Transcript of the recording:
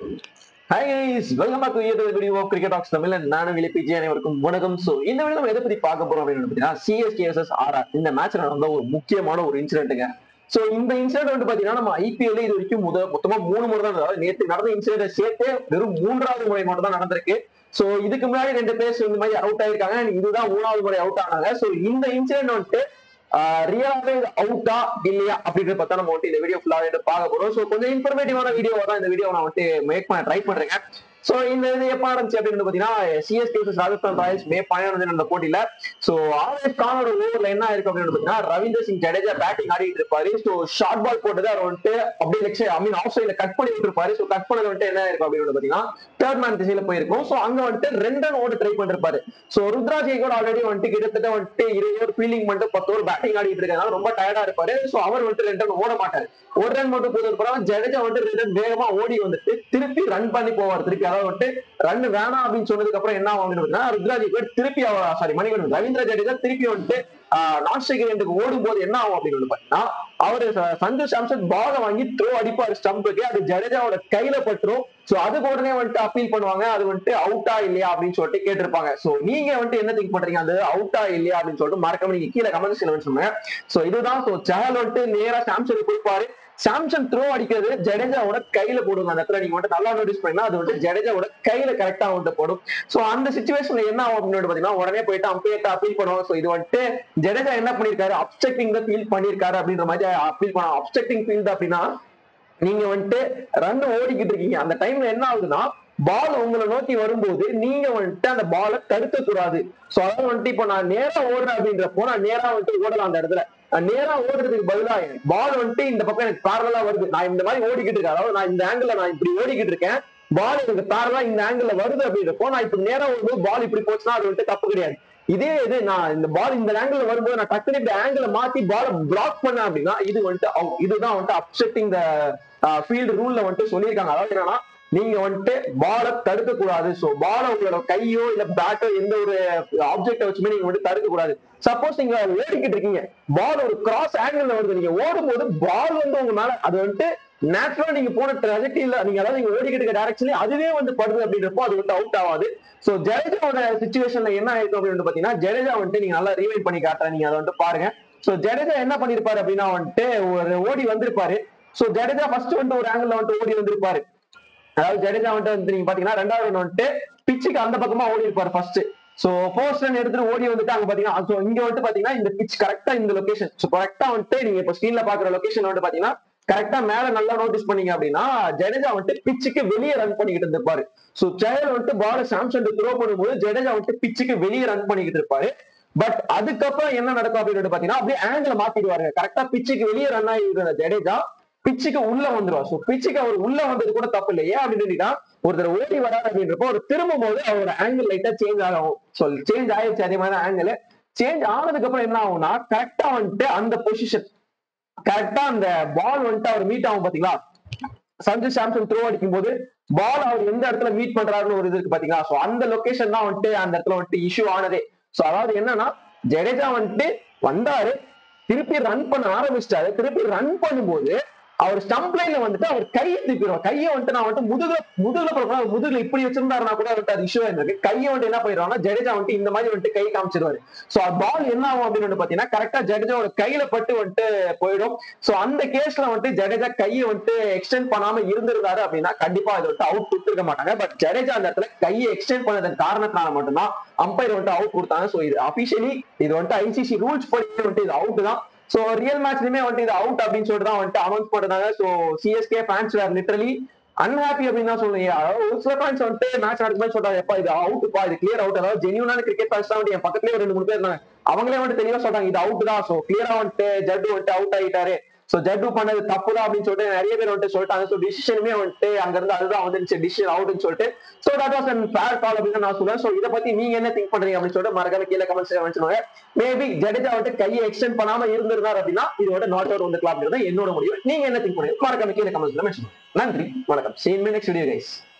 Hi guys welcome back to YouTube video of cricket talks Tamil நானும் விழிப்பிஜி அனைவருக்கும் வணக்கம் சோ இந்த வீடியோ நம்ம எதை பத்தி பார்க்க போறோம் அப்படின்னு பார்த்தீங்கன்னா சிஎஸ்கே vs ஆர்ஆர் இந்த மேட்ச் நடந்த ஒரு முக்கியமான ஒரு இன்சிடென்ட்டுங்க சோ இந்த இன்சிடென்ட் வந்து பாத்தீங்கன்னா நம்ம ஐபிஎல் இது வரைக்கும் முத மொத்தமா மூணு முறை தான் நடந்தது. நேத்து நடந்த இன்சிடென்ட் சேர்த்து வெறும் மூன்றாவது முறை மட்டும் தான் நடந்திருக்கு சோ இதுக்கு முன்னாடி ரெண்டு பேர் இந்த மாதிரி அவுட் ஆயிருக்காங்க and இதுதான் மூணாவது முறை அவுட் ஆனாங்க சோ இந்த இன்சிடென்ட் வந்துட்டு ரியலாவே அவுட்டா இல்லையா அப்படின்றத பார்த்தா நம்ம வந்துட்டு இந்த வீடியோ ஃபுல்லா வந்துட்டு பார்க்க போறோம் ஸோ கொஞ்சம் இன்ஃபர்மேட்டிவான வீடியோ தான் இந்த வீடியோ நான் வந்துட்டு மேக் பண்ண ட்ரை பண்றேங்க சோ இந்த இது எப்ப நடந்துச்சு அப்படின்னு பாத்தீங்கன்னா சிஎஸ்கே ராஜஸ்தான் ராயல்ஸ் மே பதினொன்று அந்த போட்டியில சோ ஆவேஷ் கானோட ஓவர்ல என்ன இருக்கு அப்படின்னு பாத்தீங்கன்னா ரவீந்தர் சிங் ஜடேஜா பேட்டிங் ஆடிட்டு இருப்பாரு சோ ஷார்ட் பால் போட்டது அவர் வந்துட்டு அப்படியே லெக்ஸ் ஐ மீன் ஆஃப் சைட்ல கட் பண்ணி விட்டுருப்பாரு சோ கட் பண்ணது வந்துட்டு என்ன இருக்கும் அப்படின்னு பாத்தீங்கன்னா தேர்ட் மேன் திசையில போயிருக்கும் சோ அங்க வந்துட்டு ரெண்டு ரன் ஓட ட்ரை பண்ணிருப்பாரு சோ ருத்ராஜ் கூட ஆல்ரெடி வந்துட்டு கிட்டத்தட்ட வந்துட்டு இருபது ஓவர் ஃபீல்டிங் பண்ணிட்டு பத்து ஓவர் பேட்டிங் ஆடிட்டு இருக்கனால ரொம்ப டயர்டா இருப்பாரு சோ அவர் வந்துட்டு ரெண்டு ரன் ஓட மாட்டாரு ஒரு ரன் மட்டும் போதும் அப்புறம் ஜடேஜா வந்துட்டு ரெண்டு run வேகமா ஓடி வந்துட்டு திருப்பி ரன் பண்ணி போவார் திருப்பி அதாவது வந்துட்டு ரன் வேணாம் அப்படின்னு சொன்னதுக்கு அப்புறம் என்ன ஆகும் அப்படின்னா ருத்ராஜ் கூட திருப்பி அவர் சாரி மணிகண்டன் ரவீந்திர ஜடேஜா திருப்பி வந்துட்டு நான் ஸ்ட்ரைக் ரெண்டுக்கு ஓடும் போது என்ன ஆகும் அப்படின்னு வந்து பாத்தீங்கன்னா அவரு ச- சஞ்சு சாம்சன் பால வாங்கி த்ரோ அடிப்பாரு ஸ்டம்புக்கு அது ஜடேஜாவோட கையில பட்டுரும் சோ அதுக்கு உடனே வந்துட்டு அப்பீல் பண்ணுவாங்க அது வந்துட்டு அவுட்டா இல்லையா அப்படின்னு சொல்லிட்டு கேட்டிருப்பாங்க சோ நீங்க வந்துட்டு என்ன திங்க் பண்றீங்க அது அவுட்டா இல்லையா அப்படின்னு சொல்லிட்டு மறக்காம நீங்க கீழே கமெண்ட் செக்ஷன்ல சொல்லுங்க சோ இதுதான் சோ சேனல் வந்துட்டு நேரா சாம்சன் கொடுப்பாரு சாம்சன் த்ரோ அடிக்கிறது ஜடேஜாவோட கையில போடுங்க அந்த இடத்துல நீங்க வந்துட்டு நல்லா நோட்டீஸ் பண்ணா அது வந்துட்டு ஜடேஜாவோட கையில கரெக்டா வந்துட்டு போடும் சோ அந்த சுச்சுவேஷன்ல என்ன ஆகும் அப்படின்னு பாத்தீங்கன்னா உடனே போயிட்டு அம்பையர்ட்ட அப்பீல் பண்ணுவோம் சோ இது வந்துட்டு ஜடேஜா என்ன பண்ணிருக்காரு அப்செக்டிங் தான் ஃபீல் பண்ணிருக்காரு அப்படின்ற மாதிரி அப்பீல் பண்ண அப்செக்டிங் ஃபீல் அப்படின்னா நீங்க வந்துட்டு ரன் ஓடிக்கிட்டு இருக்கீங்க அந்த டைம்ல என்ன ஆகுதுன்னா பால் உங்களை நோக்கி வரும்போது நீங்க வந்துட்டு அந்த பாலை தடுக்க கூடாது சோ அதாவது வந்துட்டு இப்போ நான் நேரா ஓடுறேன் அப்படின்றப்போ நான் நேரா வந்துட்டு ஓடலாம் அந்த இடத்துல நான் நேரா ஓடுறதுக்கு பதிலா பால் வந்துட்டு இந்த பக்கம் எனக்கு பேரலா வருது நான் இந்த மாதிரி ஓடிக்கிட்டு இருக்கேன் அதாவது நான் இந்த ஆங்கிள் நான் இப்படி ஓடிக்கிட்டு இருக்கேன் பால் எனக்கு பேரலா இந்த ஆங்கிள் வருது அப்படின்றப்போ நான் இப்ப நேரா ஓடும்போது பால் இப்படி போச்சுன்னா அது வந்துட்டு தப்பு கிடையாது இதே இது நான் இந்த பால் இந்த ஆங்கிள் வரும்போது நான் டக்குனு இப்படி ஆங்கிள் மாத்தி பால பிளாக் பண்ணேன் அப்படின்னா இது வந்துட்டு out. இதுதான் வந்துட்டு அப்செட்டிங் த ஃபீல்டு ரூல்ல வந்துட்டு சொல்லியிருக்காங்க அதாவது என்னன்னா நீங்க வந்துட்டு பாலை தடுக்க கூடாது சோ பாலை உங்களோட கையோ இல்ல பேட்டோ எந்த ஒரு ஆப்ஜெக்ட வச்சுமே நீங்க வந்துட்டு தடுக்க கூடாது சப்போஸ் நீங்க ஓடிக்கிட்டு இருக்கீங்க பால் ஒரு கிராஸ் ஆங்கிள் வருது நீங்க ஓடும்போது பால் வந்து உங்க மேல அது வந்துட்டு நேச்சுரலா நீங்க போன ட்ரெஜெக்டில நீங்க அதாவது நீங்க ஓடிக்கிட்டு இருக்க டைரக்ஷன்ல அதுவே வந்து படுது அப்படின்றப்போ அது வந்து அவுட் ஆகாது சோ ஜடேஜாவோட சுச்சுவேஷன்ல என்ன ஆயிருக்கும் அப்படின்னு பாத்தீங்கன்னா ஜடேஜா வந்துட்டு நீங்க நல்லா ரீவைண்ட் பண்ணி காட்டுறேன் நீங்க அதை வந்துட்டு பாருங்க சோ ஜடேஜா என்ன பண்ணிருப்பாரு அப்படின்னா வந்துட்டு ஒரு ஓடி வந்திருப்பாரு சோ ஜடேஜா ஃபர்ஸ்ட் வந்துட்டு ஒரு ஆங்கிள் வந்துட்டு ஓடி வந்திருப்பாரு அதாவது ஜடேஜா வந்துட்டு வந்து நீங்க பாத்தீங்கன்னா ரெண்டாவது ரன் வந்துட்டு பிச்சுக்கு அந்த பக்கமா ஓடி இருப்பாரு ஃபர்ஸ்ட் சோ ஃபர்ஸ்ட் ரன் எடுத்துட்டு ஓடி வந்துட்டு அங்க பாத்தீங்கன்னா so இங்க வந்துட்டு பாத்தீங்கன்னா இந்த பிச் கரெக்டா இந்த லொகேஷன் சோ கரெக்டா வந்துட்டு நீங்க இப்ப ஸ்கிரீன்ல பாக்குற லொகேஷன் வந்துட்டு பாத்தீங்கன்னா கரெக்டா மேல நல்லா நோட்டீஸ் பண்ணீங்க அப்படின்னா ஜடேஜா வந்துட்டு பிச்சுக்கு வெளியே ரன் பண்ணிக்கிட்டு இருந்திருப்பாரு சோ செயல் வந்துட்டு பால சாம்சன் த்ரோ பண்ணும்போது ஜடேஜா வந்துட்டு பிச்சுக்கு வெளியே ரன் பண்ணிக்கிட்டு இருப்பாரு பட் அதுக்கப்புறம் என்ன நடக்கும் அப்படின்னு பாத்தீங்கன்னா அப்படியே ஆங்கிள் மாத்திடுவாரு கரெக்டா பிச்சுக்கு வெளியே ரன் ஆகிருந்த ஜடேஜா பிச்சுக்கு உள்ள வந்துருவா சோ பிச்சுக்கு அவர் உள்ள வந்தது கூட தப்பு இல்லை ஏன் அப்படின்னு கேட்டீங்கன்னா ஒருத்தர் ஓடி வராரு அப்படின்றப்போ அவர் திரும்பும் போது அவரோட ஆங்கிள் லைட்டா சேஞ்ச் ஆகும் ஸோ சேஞ்ச் ஆயிடுச்சு அதே மாதிரி ஆங்கிள் சேஞ்ச் ஆனதுக்கு அப்புறம் என்ன ஆகும்னா கரெக்டா வந்துட்டு அந்த பொசிஷன் கரெக்டா அந்த பால் வந்துட்டு அவர் மீட் ஆகும் பாத்தீங்களா சஞ்சு சாம்சன் த்ரோ அடிக்கும் போது பால் அவர் எந்த இடத்துல மீட் பண்றாருன்னு ஒரு இது இருக்கு பாத்தீங்களா சோ அந்த லொகேஷன் தான் வந்துட்டு அந்த இடத்துல வந்துட்டு இஷ்யூ ஆனதே சோ அதாவது என்னன்னா ஜடேஜா வந்துட்டு வந்தாரு திருப்பி ரன் பண்ண ஆரம்பிச்சிட்டாரு திருப்பி ரன் பண்ணும்போது அவர் ஸ்டம்ப் லைன்ல வந்துட்டு அவர் கையை திருப்பிடுவார் கையை வந்துட்டு நான் வந்துட்டு முதுகுல முதுகுல போடுறப்ப அவர் முதுகுல இப்படி வச்சிருந்தாருன்னா கூட வந்துட்டு அது இஷ்யூ இருக்கு கையை வந்துட்டு என்ன பண்ணிடுவாங்கன்னா ஜடேஜா வந்துட்டு இந்த மாதிரி வந்துட்டு கை காமிச்சிருவாரு சோ பால் என்ன ஆகும் அப்படின்னு வந்து பாத்தீங்கன்னா கரெக்டா ஜடேஜாவோட கையில பட்டு வந்துட்டு போயிடும் சோ அந்த கேஸ்ல வந்துட்டு ஜடேஜா கையை வந்துட்டு எக்ஸ்டெண்ட் பண்ணாம இருந்திருந்தாரு அப்படின்னா கண்டிப்பா இது வந்துட்டு அவுட் கொடுத்துருக்க மாட்டாங்க பட் ஜடேஜா அந்த இடத்துல கையை எக்ஸ்டெண்ட் பண்ணதன் காரணத்தினால மட்டும்தான் அம்பையர் வந்துட்டு அவுட் கொடுத்தாங்க சோ இது அபிஷியலி இது வந்துட்டு ஐசிசி ரூல்ஸ் படி வந்துட்டு இது அவுட் தான் சோ ரியல் மேட்ச்லயுமே வந்துட்டு இது அவுட் அப்படின்னு சொல்லிட்டு தான் வந்துட்டு அனௌன்ஸ் பண்ணாங்க so CSK fans were literally unhappy அப்படின்னு தான் சொல்லுங்க அதாவது ஒரு சில ஃபேன்ஸ் வந்துட்டு மேட்ச் நடக்கும்போது சொல்றாங்க எப்பா இது அவுட்ப்பா இது கிளியர் அவுட் அதாவது ஜெனியூனான கிரிக்கெட் ஃபேன்ஸ் தான் வந்துட்டு என் பக்கத்துலயே ஒரு ரெண்டு மூணு பேர் இருந்தாங்க அவங்களே வந்துட்டு தெளிவா சொல்றாங்க இது அவுட் தான் சோ கிளியரா வந்துட்டு ஜட்டு வந்துட்டு அவுட் ஆகிட்டாரு சோ ஜட்டு பண்ணது தப்பு தான் அப்படின்னு சொல்லிட்டு நிறைய பேர் வந்துட்டு சொல்லிட்டாங்க சோ டிசிஷனுமே வந்துட்டு அங்க இருந்து அதுதான் வந்துருச்சு டிசிஷன் அவுட்னு சொல்லிட்டு so that was unfair call அப்படின்னு நான் சொல்லுவேன் சோ இதை பத்தி நீங்க என்ன திங்க் பண்றீங்க அப்படின்னு சொல்லிட்டு மறக்காம கீழே கமெண்ட்ஸ் வச்சுருவாங்க மேபி ஜடேஜா வந்துட்டு கையை எக்ஸ்டெண்ட் பண்ணாம இருந்திருந்தார் அப்படின்னா இதோட நாட் அவுட் வந்துக்கலாம் அப்படின்றது என்னோட முடிவு நீங்க என்ன திங்க் பண்ணுங்க மறக்காம கீழே கமெண்ட்ஸ்ல மென்ஷன் நன்றி வணக்கம் சீன் நெக்ஸ்ட் வீடியோ கைஸ்